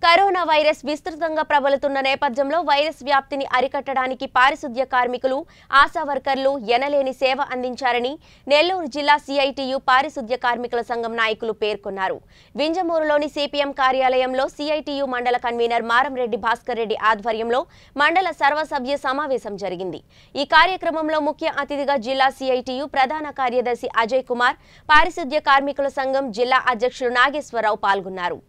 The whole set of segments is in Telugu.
కరోనా వైరస్ విస్తృతంగా ప్రబలుతున్న నేపథ్యంలో వైరస్ వ్యాప్తిని అరికట్టడానికి పారిశుద్ధ్య కార్మికులు ఆశా వర్కర్లు ఎనలేని సేవ అందించారని నెల్లూరు జిల్లా సిఐటియు పారిశుద్ధ్య కార్మికుల సంఘం నాయకులు పేర్కొన్నారు వింజమూరులోని సిపిఎం కార్యాలయంలో సిఐటియు మండల కన్వీనర్ మారంరెడ్డి భాస్కర్ రెడ్డి ఆధ్వర్యంలో మండల సర్వసభ్య సమావేశం జరిగింది ఈ కార్యక్రమంలో ముఖ్య అతిథిగా జిల్లా సిఐటియు ప్రధాన కార్యదర్శి అజయ్ కుమార్ పారిశుద్ధ్య కార్మికుల సంఘం జిల్లా అధ్యక్షుడు నాగేశ్వరరావు పాల్గొన్నారు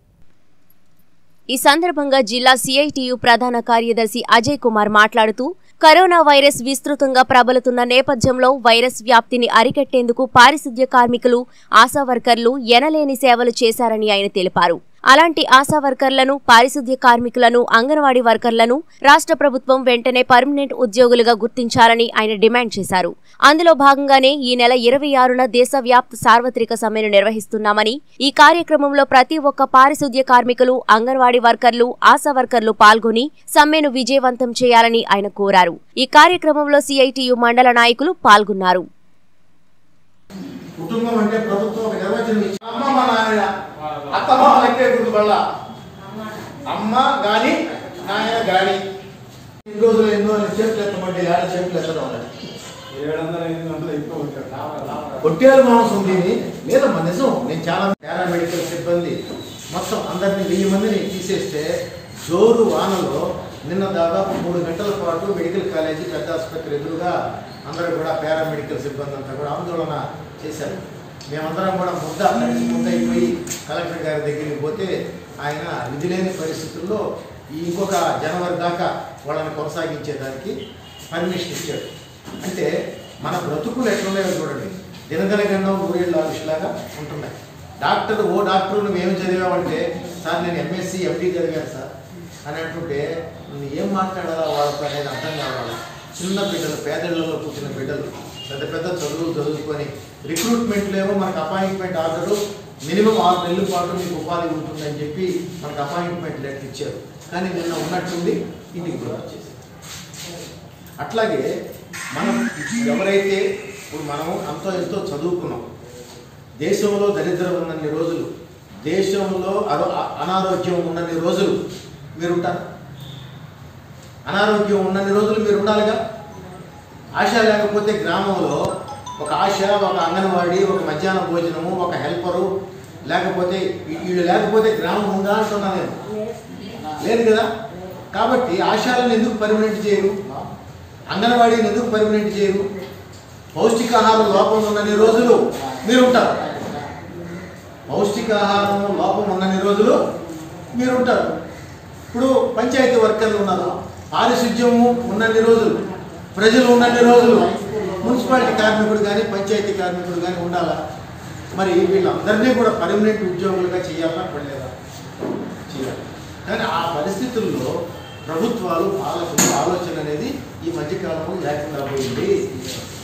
ఈ సందర్భంగా జిల్లా సిఐటియు ప్రధాన కార్యదర్శి అజయ్ కుమార్ మాట్లాడుతూ కరోనా వైరస్ విస్తృతంగా ప్రబలుతున్న నేపథ్యంలో వైరస్ వ్యాప్తిని అరికట్టేందుకు పారిశుద్ధ్య కార్మికులు ఆశా వర్కర్లు ఎనలేని సేవలు చేశారని ఆయన తెలిపారు అలాంటి ఆశా వర్కర్లను పారిశుద్ధ్య కార్మికులను అంగన్వాడీ వర్కర్లను రాష్ట్ర ప్రభుత్వం వెంటనే పర్మనెంట్ ఉద్యోగులుగా గుర్తించాలని ఆయన డిమాండ్ చేశారు అందులో భాగంగానే ఈ నెల ఇరవై ఆరున దేశవ్యాప్త సార్వత్రిక సమ్మెను నిర్వహిస్తున్నామని ఈ కార్యక్రమంలో ప్రతి ఒక్క పారిశుద్ధ్య కార్మికులు అంగన్వాడీ వర్కర్లు ఆశా వర్కర్లు పాల్గొని సమ్మెను విజయవంతం చేయాలని ఆయన కోరారు ఈ కార్యక్రమంలో సిఐటియు మండల నాయకులు పాల్గొన్నారు కుటుంబం అంటే ప్రభుత్వం ఒక నిర్వచనం ఇచ్చి అమ్మ మా నాయన అత్తమ్మ లెక్కే గుర్తు బళ్ళ అమ్మ గాని నాయన గాని ఇన్ని రోజులు ఎన్నో చేతులు ఎత్తమంటే ఏడ చేతులు ఎత్తడం అన్నది ఏడు వందల ఎనిమిది వందలు ఎక్కువ ఉంటాడు కొట్టేరు మాంసం దీన్ని లేదమ్మా నిజం నేను చాలా పారామెడికల్ సిబ్బంది మొత్తం అందరిని వెయ్యి మందిని తీసేస్తే జోరు వానలో నిన్న దాదాపు మూడు గంటల పాటు మెడికల్ కాలేజీ పెద్ద ఆసుపత్రి ఎదురుగా అందరూ కూడా పారామెడికల్ సిబ్బంది అంతా కూడా ఆందోళన చేశారు మేమందరం కూడా ముద్ద కలిసి ముద్ద అయిపోయి కలెక్టర్ గారి దగ్గరికి పోతే ఆయన విధి లేని పరిస్థితుల్లో ఈ ఇంకొక జనవరి దాకా వాళ్ళని కొనసాగించేదానికి పర్మిషన్ ఇచ్చాడు అంటే మన బ్రతుకులు ఎట్లున్నాయో చూడండి దినదిన గండం ఊరేళ్ళు ఆవిష్లాగా ఉంటున్నాయి డాక్టర్ ఓ డాక్టర్ నువ్వేం చదివావంటే సార్ నేను ఎంఎస్సి ఎండి చదివాను సార్ అని అంటుంటే నువ్వు ఏం మాట్లాడాలా వాళ్ళతో అనేది అర్థం కావాలి చిన్న బిడ్డలు పేదళ్లలో కూర్చున్న బిడ్డలు పెద్ద పెద్ద చదువులు చదువుకొని రిక్రూట్మెంట్లో ఏమో మనకు అపాయింట్మెంట్ ఆర్డరు మినిమం ఆరు నెలల పాటు మీకు ఉపాధి ఉంటుందని చెప్పి మనకు అపాయింట్మెంట్ లెటర్ ఇచ్చారు కానీ నిన్న ఉన్నట్టుండి ఇంటికి కూడా వచ్చేసి అట్లాగే మనం ఎవరైతే ఇప్పుడు మనం అంతో ఎంతో చదువుకున్నాం దేశంలో దరిద్రం ఉన్నన్ని రోజులు దేశంలో అరో అనారోగ్యం ఉన్నన్ని రోజులు మీరు ఉంటారు అనారోగ్యం ఉన్నన్ని రోజులు మీరు ఉండాలిగా ఆశ లేకపోతే గ్రామంలో ఒక ఆశ ఒక అంగన్వాడీ ఒక మధ్యాహ్న భోజనము ఒక హెల్పరు లేకపోతే వీ- వీళ్ళు లేకపోతే గ్రామం ఉందా అంటున్నా నేను లేదు కదా కాబట్టి ఆశాలను ఎందుకు పర్మనెంట్ చేయరు అంగన్వాడీని ఎందుకు పర్మనెంట్ చేయరు పౌష్టికాహారం లోపం ఉన్నన్ని రోజులు మీరు ఉంటారు పౌష్టికాహారం లోపం ఉన్నన్ని రోజులు మీరు ఉంటారు ఇప్పుడు పంచాయతీ వర్కర్లు ఉన్నారు పారిశుద్ధ్యము ఉన్నన్ని రోజులు ప్రజలు ఉన్నన్ని రోజులు మున్సిపాలిటీ కార్మికుడు కానీ పంచాయతీ కార్మికుడు కానీ ఉండాలా మరి వీళ్ళందరినీ కూడా పర్మనెంట్ ఉద్యోగులుగా చేయాలా పడలేదా చేయాలి కానీ ఆ పరిస్థితుల్లో ప్రభుత్వాలు పాలకులు ఆలోచన అనేది ఈ మధ్యకాలంలో లేకుండా పోయింది